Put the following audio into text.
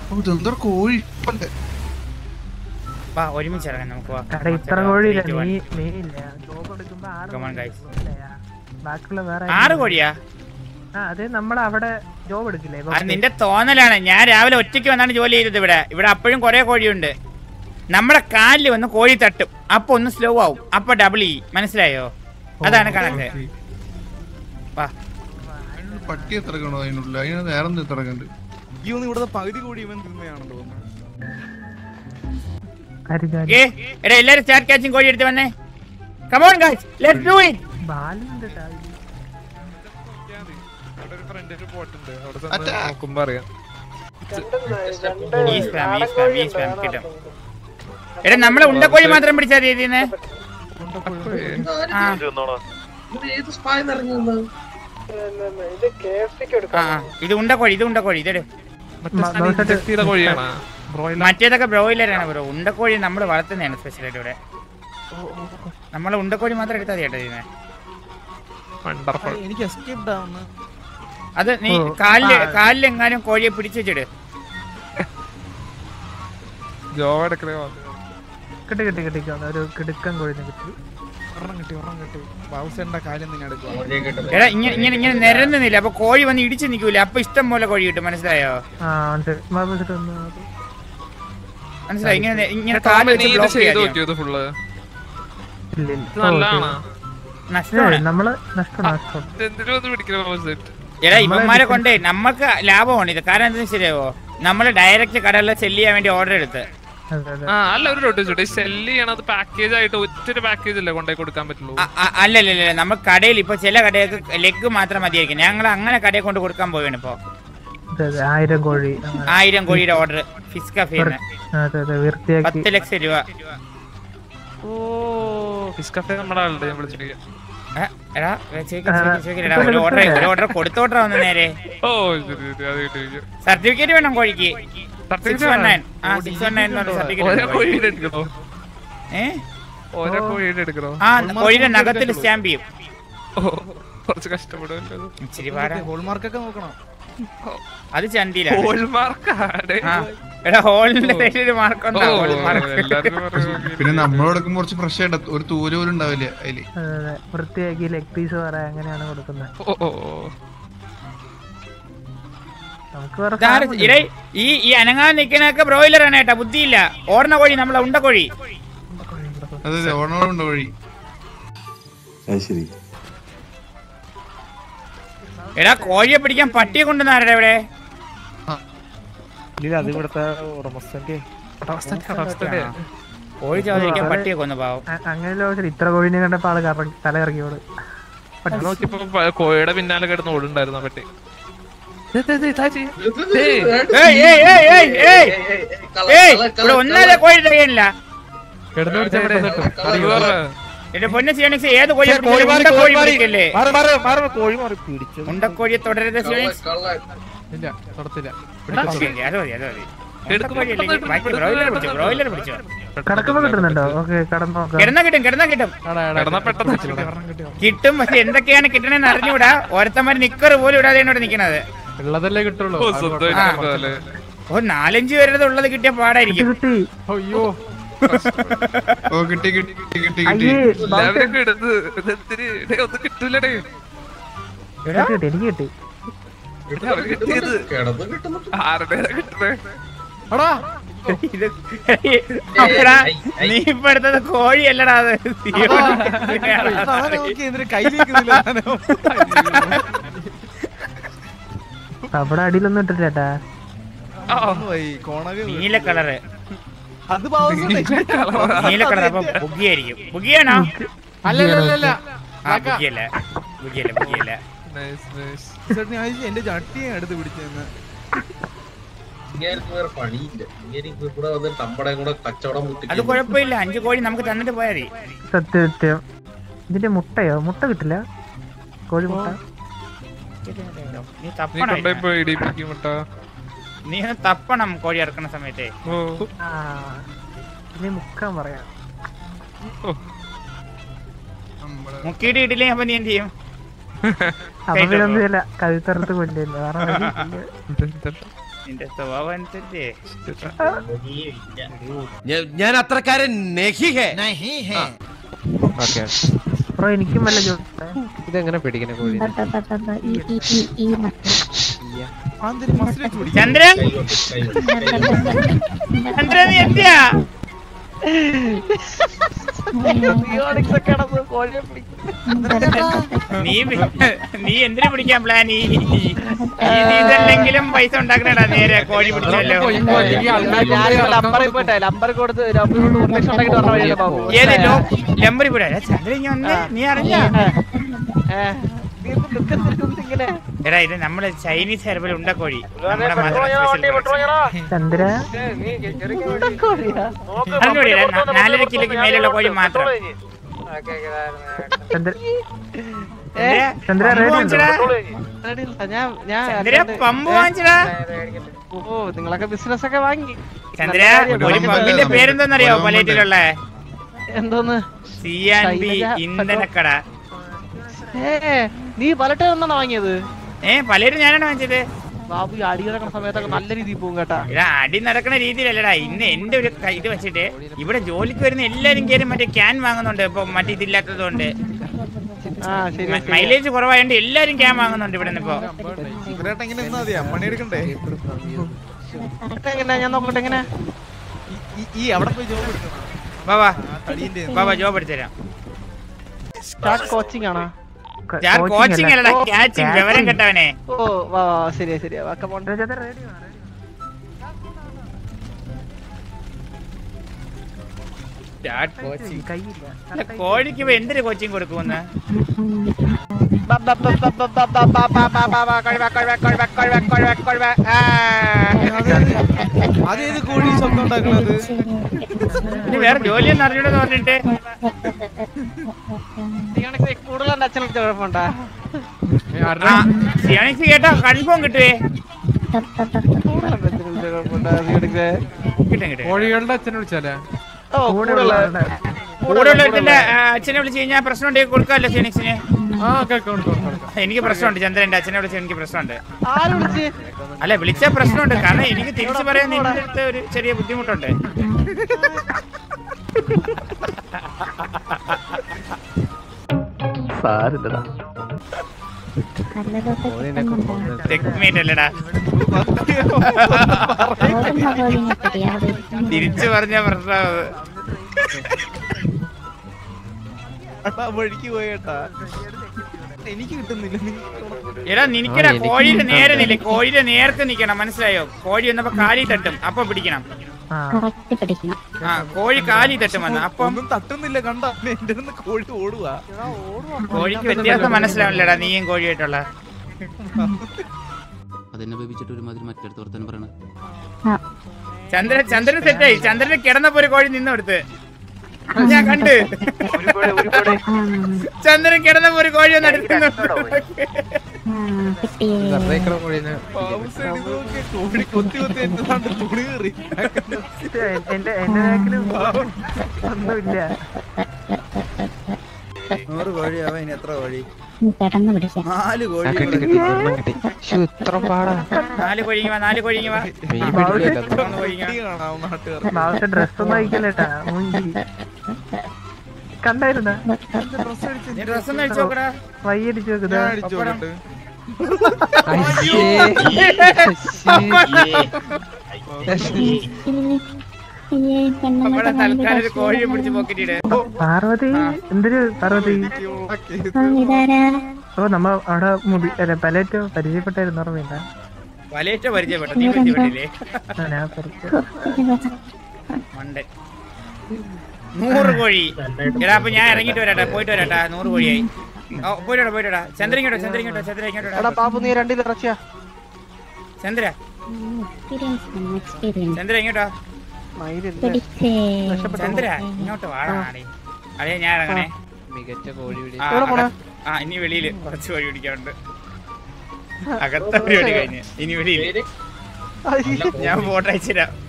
ഓ, ഇതെന്തൊരു കോഴി ഇപ്പല്ലേ? വാ ഒരുമിച്ച് ഇറങ്ങാം നമുക്ക് വാ എടാ ഇത്ര കോഴിയില്ല നീ നീ ഇല്ല ജോബ് എടുക്കുമ്പോ ആറ് Come on, കോഴി guys. ഇല്ലയാ. ബാക്കിയുള്ള വേറെ ആറ് കോഴിയാ ആ അതെ നമ്മൾ അവിടെ ജോബ് എടുക്കില്ലേ അത് നിന്റെ തോന്നലാണ് ഞാൻ രാവിലെ ഒറ്റയ്ക്ക് വന്നാണ് ജോലി ചെയ്തത് ഇവിടെ ഇവിടെ അപ്പോഴും കുറെ കോഴിയുണ്ട് നമ്മുടെ കാലിൽ വന്ന് കോഴി തട്ടും അപ്പൊ ഒന്ന് സ്ലോ ആവും അപ്പൊ ഡബിൾ ചെയ്യും മനസ്സിലായോ അതാണ് കണക്ക് വാ അതിനൊരു പട്ടി എത്ര ഇറങ്ങണോ അതിനുള്ളിൽ അതിന് വേറെ എന്ത് എത്ര ഇറങ്ങണ്ട് ഈ ഒന്ന് ഇവിടുത്തെ പകുതി കൂടി ഇവൻ തിന്നയാണെന്ന് തോന്നുന്നു കരിജാലി ഏ എടാ എല്ലാരും സ്റ്റാർ കാച്ചിങ് കോഴി എടുത്ത് വന്നേ come on guys let's do it ബാലുണ്ട് ട്ടാ. അവിടെ ഒരു ഫ്രണ്ടിന്റെ പോട്ടുണ്ട് അവിടെ അച്ഛാ. ചെന്ന് നോക്കുമ്പോ അറിയാം ഈ സ്പാം ഈ സ്പാം ഈ സ്പാം കിട്ടും എടാ നമ്മളെ ഉണ്ടക്കോഴി മാത്രം പിടിച്ചാൽ രീതിന്ന് ആ ആ, ആ. ഇത് ഉണ്ടക്കോഴി ഇത് ഉണ്ടക്കോഴി ഇതെടു മ- നോക്കട്ടെ. ഇൻജക്ട് ചെയ്ത കോഴിയാണ് ബ്രോയിലർ മറ്റേതൊക്കെ ബ്രോയിലറാണ് ബ്രോ ഉണ്ടക്കോഴി നമ്മൾ വളർത്തുന്നതാണ് സ്പെഷ്യലായിട്ട് ഇവിടെ നമ്മളെ ഉണ്ടക്കോഴി മാത്രം എടുത്താൽ മതി കേട്ടോ ഇതിനെ വണ്ടർഫുൾ എനിക്ക് എസ്കേപ്ഡ് ആവുന്നു അത് നീ ഓ, കാലില് ആ. കാലിലെങ്ങാനും കോഴിയെ പിടിച്ചു വെച്ചിട് ജോ എടുക്കണേ കിട്ടി കിട്ടി കിട്ടി ഒരു കിടുക്കൻ കോഴിനെ കിട്ടി ഒരെണ്ണം കിട്ടി ഒരെണ്ണം കിട്ടി ബാബുസേന്റെ കാര്യം നിങ്ങൾ എടുക്കുക എടാ ഇങ്ങനെ ഇങ്ങനെ ഇങ്ങനെ നിരന്നുന്നില്ല അപ്പൊ കോഴി വന്ന് ഇടിച്ച് നിൽക്കൂല അപ്പൊ ഇഷ്ടം പോലെ കോഴി കിട്ടും മനസ്സിലായോ ആ മനസ്സിലായി ബാബു വെച്ചിട്ട് ഒന്ന് അത്. മനസ്സിലായി ഇങ്ങനെ ഇങ്ങനെ കാല് നീ വെച്ച് ഇത് ബ്ലോക്ക് ചെയ്ത് ചെയ്യാം നോക്കിയത് ഫുള്ള് ഇല്ല ഇല്ല ഇത് നല്ലതാണോ നഷ്ടമാണ് ഏയ്, നമ്മള് നഷ്ടം നഷ്ടം എന്തിനും ഒന്ന് പിടിക്കണ സെറ്റ് എടാ ഇവന്മാരെ കൊണ്ടേ നമുക്ക് ലാഭമാണ് ഇത് കാരണം എന്താ ശരിയാവോ നമ്മൾ ഡയറക്റ്റ് കടകളിൽ സെല്ല് ചെയ്യാൻ വേണ്ടി ഓർഡർ എടുത്ത് അതെ അതെ ആ അല്ല ഒരു ഡോട്ട് ചോട്ടെ സെല്ല് ചെയ്യണത് പാക്കേജ് ആയിട്ട് ഒറ്റൊരു പാക്കേജ് അല്ലേ കൊണ്ടേ കൊടുക്കാൻ പറ്റുള്ളൂ അ- അ- അല്ലല്ലല്ല നമ്മൾ കടയിൽ ഇപ്പൊ ചില കടകൾക്ക് ലെഗ് മാത്രം മതിയായിരിക്കും ഞങ്ങൾ അങ്ങനെ കടയിൽ കൊണ്ട് കൊടുക്കാൻ പോവുകയാണ് ഇപ്പൊ അതെ അതെ ആയിരം കോഴി അങ്ങനെ. ആയിരം കോഴിയുടെ ഓർഡർ ഫിസ് കഫേന്ന് അതെ അതെ വൃത്തിയാക്കി പത്ത് ലക്ഷം രൂപ ഓ ഫിസ് കഫേ നമ്മുടെ ആളുടെ ഞാൻ വിളിച്ചിട്ട് ഏ, എടാ ചോദിക്ക്, ചോദിക്ക്, ചോദിക്ക്, എടാ, ഒരു ഓർഡർ ഒരു ഓർഡർ കൊടുത്തോട്ടെ വന്ന് നേരെ ഓ ശരി ശരി അത് കിട്ടി സർട്ടിഫിക്കറ്റ് വേണം കോഴിക്ക് സിക്സ് വൺ നയൻ ആ സിക്സ് വൺ നയൻ ഓരോ സർട്ടിഫിക്കറ്റ് കോഴിയുടെ എടുക്കണോ ഏ ഓരോ കോഴിയുടെ എടുക്കണോ ആ കോഴിയുടെ നഖത്തിൽ സ്റ്റാമ്പ് ചെയ്യും ഓ കുറച്ച് കഷ്ടപ്പെടുമല്ലോ ഇച്ചിരി പാടാ ഹോൾമാർക്കൊക്കെ നോക്കണം അത് ചന്തിയിലാണ് ഹോൾമാർക്കാണ് ആ എടാ ഹോളിന്റെ സൈഡിൽ ഒരു മാർക്കുണ്ടോ ഹോൾ മാർക്ക് എല്ലാരും പറഞ്ഞു പിന്നെ നമ്മളോട് എടുക്കുമ്പോ കുറച്ച് ഫ്രഷ് ആയിട്ട് ഒരു തൂര് പോലും ഉണ്ടാവില്ല അതില് അതെ അതെ വൃത്തിയാക്കി ലെഗ് പീസ് പറയാ അങ്ങനെയാണ് കൊടുക്കുന്നത് ഓ ഓ ഓ. നമുക്ക് വേറെ ഇതാര് farm ഇടേ ഈ ഈ അനങ്ങാൻ നിൽക്കുന്നതൊക്കെ ബ്രോയിലർ ആണ് കേട്ടാ ബുദ്ധിയില്ല ഓർണ കോഴി നമ്മളെ ഉണ്ട കോഴി അതെ അതെ ഓണോടുണ്ട് വഴി അത് ശരി എടാ കോഴിയെ പിടിക്കാൻ പട്ടിയെ കൊണ്ടുവന്നാരുടെ ഇവിടെ ഇല്ല അത് ഇവിടുത്തെ ഉടമസ്ഥന്റെ അവസ്ഥ- അവസ്ഥയുടെ. കോഴി ചോദിക്കാൻ പട്ടിയെ കൊന്നു പാവം അ- അങ്ങനെ ലോകത്തിൽ ഇത്ര കോഴിനെ കണ്ടപ്പോ ആള് കറങ്ങി തല ഇറങ്ങിയോട് ഞാൻ നോക്കിയപ്പോ പ- കോഴിയുടെ പിന്നാലെ കിടന്ന് ഓടുണ്ടായിരുന്നു ആ പറ്റി ദേ, ദേ, ദേ, താഴെ ചെയ്യ്. ദേ. ഏയ് ഏയ് ഏയ് ഏയ് ഏയ് ഏയ് ഇവിടെ ഒന്നാമതെ കോഴി തികയില്ല കിടന്ന് പിടിച്ച കിടന്ന് കിട്ടും. അറിയുവാറ്. എന്റെ പൊന്നെ സിയോണിക്സ് ഏത് കോഴി കോഴി മാറി ഉണ്ട കോഴി കോഴി മാറി പിടിക്കല്ലേ മാറി മാറി മാറി കോഴി മാറി പിടിച്ചു ഉണ്ടക്കോഴിയെ തുടരുത് സിയോണിക്സ് ഇല്ല തൊടത്തില്ല ഓക്കേ, ഓക്കേ, അത് മതി അത് മതി എടുക്കുമ്പോ ഉണ്ടക്കോഴി അല്ലെങ്കിൽ ബാക്കി ബ്രോയിലർ പിടിച്ചു ബ്രോയിലർ പിടിച്ചു കിടക്കുമ്പോ കിട്ടുന്നുണ്ടോ ഓക്കെ കടന്നു നോക്കാം കിടന്നാ കിട്ടും കിടന്നാ കിട്ടും കിടന്നാ പെട്ടെന്ന് കിട്ടും പക്ഷെ എന്തൊക്കെയാണ് കിട്ടണെന്ന് അറിഞ്ഞുകൂടാ ഓരോരുത്തന്മാര് നിക്കറ് പോലും ഇടാതെ ഇവിടെ നിക്കണത് ഉള്ളതല്ലേ കിട്ടുള്ളൂ ഓ, സ്വന്തമായിട്ട് ആ. കിടന്നാലേ. ഓ നാലഞ്ച് പേരുടെ ഉള്ളത് കിട്ടിയ പാടായിരിക്കും കിട്ടി അയ്യോ ഓ കിട്ടി കിട്ടി കിട്ടി കിട്ടി അയ്യേ എല്ലാവരും കിടന്ന് ഇതെന്തിന്? ഡേ, ഒന്നും കിട്ടൂലടേ എടാ, കിട്ടി എനിക്ക് കിട്ടി ഡേ, അവര് കിട്ടിയത് ആരുടെ കിട്ടണേ എടാ ഇത് അപ്പടാ, നീ ഇപ്പൊ എടുത്തത് കോഴിയല്ലടാ അത് സാധനം നോക്കി എന്തിനു കയ്യിലിരിക്കുന്നില്ല സാധനം അവിടെ അടിയിലൊന്നും ഇട്ടില്ല ചേട്ടാ ആ, പോയി കോണവേ പോയി. നീല കളറ് അത് ബാബുസേന്റെ നീല കളർ അപ്പൊ ബുഗിയായിരിക്കും ബുഗിയാണോ അല്ല അല്ല അല്ല, അല്ല ആ ബുഗിയല്ല ബുഗിയല്ല ബുഗിയല്ല nice, nice. ചേട്ടൻ ഞാൻ വിചാരിച്ചു എന്റെ ചട്ടിയെ എടുത്ത് പിടിച്ചെന്ന് ഇങ്ങേർക്ക് വേറെ പണിയില്ല ഇങ്ങേർക്ക് ഇവിടെ വന്ന് നമ്മുടെ കൂടെ കച്ചവടം അത് മുട്ടിക്കുന്നു. കുഴപ്പമില്ല അഞ്ചു കോഴി നമുക്ക് തന്നിട്ട് പോയാ മതി സത്യം സത്യം ഇതിന്റെ മുട്ടയോ മുട്ട കിട്ടില്ല കോഴിമുട്ട നീ നീ തപ്പണം കൊണ്ടുപോയി പോയി ഇടിപ്പിക്കും കേട്ടോ നീ ഒന്ന് തപ്പണം കോഴി ഇറക്കണ സമയത്തെ ഓ ആ ഇനി മുക്കാൻ പറയാം നമ്മുടെ മുക്കിയിട്ട് ഇടില്ലേ അപ്പൊ നീ എന്ത് ചെയ്യും അപ്പൊ പിന്നെ ഒന്നുമില്ല കഴുത്തറുത്ത് കൊല്ലില്ല വേറെ വഴിയില്ല. നിന്റെ സ്വഭാവം അനുസരിച്ച് ഞാൻ അത്രക്കാരൻ നെഹിഹേ ഓക്കെ ബ്രോ എനിക്കും വല്ല ജോലി ഇതെങ്ങനെ പിടിക്കണേ കോഴി ആന്തരി മസിൽ വെച്ച് പിടിക്കും ചന്ദ്രൻ കൈകൊണ്ട് കൈകൊണ്ട് ചന്ദ്രൻ നീ എന്തിയാ നീ പി- നീ എന്തിനു പിടിക്കാൻ പ്ലാൻ ഈ ഈ സീസണിലെങ്കിലും പൈസ ഉണ്ടാക്കണടാ നേരെ കോഴി പിടിച്ചല്ലോ ഏത് ലോ ലംബറി കൂടെ ചന്ദ്രൻ ഇങ്ങ് വന്ന് നീ അറിഞ്ഞ എടാ ഇത് നമ്മള് ചൈനീസ് ഹെർബൽ ഉണ്ട കോഴി നമ്മുടെ മാത്രം special production. ചന്ദ്ര അറിഞ്ഞൂടെ നാലര കിലോക്ക് മേലുള്ള കോഴി മാത്രം ചന്ദ്ര ചന്ദ്ര, ചന്ദ്ര പമ്പ് റേഡിയോ വാങ്ങിച്ചടാ. ചന്ദ്ര പമ്പ് വാങ്ങിച്ചടാ ഓ നിങ്ങളൊക്കെ ബിസിനസ് ഒക്കെ വാങ്ങി ചന്ദ്ര ഒരു പമ്പിന്റെ പേരെന്തെന്നറിയോ പലേറ്റിലുള്ള എന്തോന്ന് സി ആൻഡ് ബി ശൈലജ ഇന്ധനക്കട ഏ നീ പലട്ടെ ഒന്നാണ് വാങ്ങിയത് ഏ പലേരും ഞാനാണ് വാങ്ങിച്ചത് ബാബു ഈ അടി കിടക്കുന്ന സമയത്തൊക്കെ നല്ല രീതിയിൽ പോകും കേട്ടാ എടാ അടി നടക്കുന്ന രീതിയിലല്ലടാ ഇന്ന് എന്റെ ഒരു ക- ഇത് വെച്ചിട്ട് ഇവിടെ ജോലിക്ക് വരുന്ന എല്ലാരും കയറി മറ്റേ ക്യാൻ വാങ്ങുന്നുണ്ട് ഇപ്പൊ മറ്റേ ഇതില്ലാത്തത് കൊണ്ട് ആ ശരി ശരി. മൈലേജ് കുറവായോണ്ട് എല്ലാരും ക്യാൻ വാങ്ങുന്നുണ്ട് ഇവിടെ നിന്ന് ഇപ്പൊ ഇവരേട്ടൻ ഇങ്ങനെ നിന്നാ മതിയാ പണിയെടുക്കണ്ടേ എന്നിട്ട് എങ്ങനെ ഞാൻ നോക്കട്ടെ എങ്ങനെ ഈ- ഈ- ഈ അവിടെ പോയി ജോബ് എടുക്കണം ബാബാ തടീന്റെ ബാബാ ജോബ് എടുത്തുതരാം സ്റ്റാർട്ട് കോച്ചിങ് ആണോ ഞാൻ കോച്ചിങ് അല്ലടാ ക്യാച്ചിങ് വിവരം കെട്ടവനെ ഓ വാ വാ വാ, ശരിയാ ശരിയാ വാ come on. ചന്ദ്ര റേഡിയോ കയ്യില്ല അല്ല, കോഴിക്ക് ഇപ്പൊ എന്തൊരു കോച്ചിങ് കൊടുക്കുമെന്ന് ബാ, ബാ, ബാ, ബാ, ബാ, ബാ, ബാ, ബാ, ബാ, ബാ, ബാ, ബാ, കൊഴുവ, കൊഴുവ, കൊഴുവ, കൊഴുവ, കൊഴുവ, കൊഴുവ. ആ. അതേത് കോഴി ശബ്ദം ഉണ്ടാക്കണത് ഇനി വേറെ ജോലിയൊന്നും അറിഞ്ഞൂടെന്ന് പറഞ്ഞിട്ട് ഇയാൾക്ക് കൂടുതൽ എന്റെ അച്ഛനെ വിളിച്ച കുഴപ്പമുണ്ടാ ആ സിയോണിക്സ് കേട്ടോ കൺഫേം കിട്ടുവേ കൂടുതൽ എന്റെ അച്ഛനെ വിളിച്ച കുഴപ്പമുണ്ടാ ഇയാൾക്ക്? കിട്ടും കിട്ടും കോഴികളുടെ അച്ഛനെ വിളിച്ചാലേ ഓ കൂടെ കൂടുതൽ ഉള്ളവരുടെ കൂടെ ഉള്ളവരുടെ അച്ഛനെ വിളിച്ച് കഴിഞ്ഞാൽ പ്രശ്നം ഉണ്ടെങ്കിൽ കൊടുക്കാമല്ലോ സിയോണിക്സിന് ആ കേൾക്കാം എനിക്ക് പ്രശ്നമുണ്ട് ചന്ദ്രന്റെ അച്ഛനെ വിളിച്ച് എനിക്ക് പ്രശ്നമുണ്ട് ആര് വിളിച്ച് അല്ല വിളിച്ച പ്രശ്നമുണ്ട് കാരണം എനിക്ക് തിരിച്ചു പറയാൻ നിന്റെ അടുത്ത് ഒരു ചെറിയ ബുദ്ധിമുട്ടുണ്ട് ചെക്ക്മേറ്റ് അല്ലടാ തിരിച്ചു പറഞ്ഞ പ്രശ്നം അത്. അടാ വഴിക്ക് പോയേട്ടാ എനിക്ക് കിട്ടുന്നില്ല നീ എടാ നിനക്കടാ കോഴിയുടെ നേരെ നില്ല കോഴിയുടെ നേർക്ക് നിക്കണം മനസ്സിലായോ കോഴി വന്നപ്പോ കാലി തട്ടും അപ്പൊ പിടിക്കണം ആ ആ കോഴി കാലി തട്ടും വന്ന് അപ്പം ഒന്നും തട്ടുന്നില്ല കണ്ട എന്റെ അടുത്ത് കോഴി ഓടുവാ കോഴിക്ക് വ്യത്യാസം മനസ്സിലാവില്ലടാ നീയും കോഴിയായിട്ടുള്ള അതെന്നെ ബേബിച്ചിട്ട് ഒരുമാതിരി മറ്റടുത്ത് വർത്തനം പറയണ ചന്ദ്രൻ ചന്ദ്രൻ സെറ്റായി ചന്ദ്രന് കിടന്നപ്പോ ഒരു കോഴി നിന്നെടുത്ത് ഞാൻ കണ്ട് ചന്ദ്രൻ കിടന്നപ്പോ ഒരു കോഴി ഒന്ന് അടുത്ത് കോഴിനെ പാവം നോക്കിയ കോഴി കൊത്തി കൊത്തി എന്താണ്ട് തുണി കയറി ഇത് എന്റെ എന്റെ ബാക്കിലും ഒന്നുമില്ല നൂറ് കോഴി അവൻ ഇനി എത്ര കോഴി പെട്ടെന്ന് പിടിക്കാം നാല് കോഴി കിട്ടി കിട്ടി ഒരെണ്ണം കിട്ടി ശ്ശോ, ഇത്ര പാടാ നാല് കോഴിങ്ങ വാ നാല് കോഴിങ്ങ വാ മീൻ പിടിക്കില്ല മൂന്ന് കോഴിങ്ങ വാ. കാണാം നാട്ടുകാർ മാവത്തെ ഡ്രസ് ഒന്നും അയക്കല്ലേട്ടാ മൂഞ്ചി കണ്ടായിരുന്ന നീ ഡ്രസ് ഒന്ന് അടിച്ചു നോക്കടാ വയ്യടിച്ചു നോക്കുന്നത് ഞാൻ അടിച്ചു നോക്കട്ടെ നമ്മുടെ തൽക്കാലം ഒരു കോഴിയെ പിടിച്ച് പോക്കറ്റിട് പാർവതി എന്തൊരു പാർവതി ഇതാരാ ഓ നമ്മ അവിടെ മുടി അല്ല പലേറ്റോ പരിചയപ്പെട്ടായിരുന്നു ഓർമ്മയില്ല വലയേറ്റ പരിചയപ്പെട്ട നീ പരിചയപ്പെട്ടില്ലേ ആ, ഞാൻ പരിചയം മണ്ടൻ നൂറ് കോഴി എടാ അപ്പൊ ഞാൻ ഇറങ്ങിട്ട് വരാട്ടാ പോയിട്ട് വരാട്ടാ നൂറ് കോഴിയായി ഓ പോയിട്ടോടാ പോയിട്ടോടാ ചന്ദ്ര ഇങ്ങോട്ടോ ചന്ദ്ര ഇങ്ങോട്ടോ ചന്ദ്ര എടാ ഇങ്ങോട്ടോ പാപ്പു നീ രണ്ടിൽ ഇറച്ചിയാ ചന്ദ്ര എക്സ്പീരിയൻസ് വേണം എക്സ്പീരിയൻസ് ചന്ദ്ര ഇങ്ങോട്ടോ മയിലില്ല പിടിച്ചേ ചന്ദ്ര ഇങ്ങോട്ട് വാടാണേ അതെ ഞാൻ ഇറങ്ങണേ മികച്ച കോഴി പിടി ആ, എവിടെ പോണെ? ആ ഇനി വെളിയില് കുറച്ച് കോഴി പിടിക്കാനുണ്ട് അകത്ത പരിപാടി കഴിഞ്ഞ് ഇനി വെളിയില് അയ്യേ. ഞാൻ ഫോട്ടോ അയച്ചുതരാം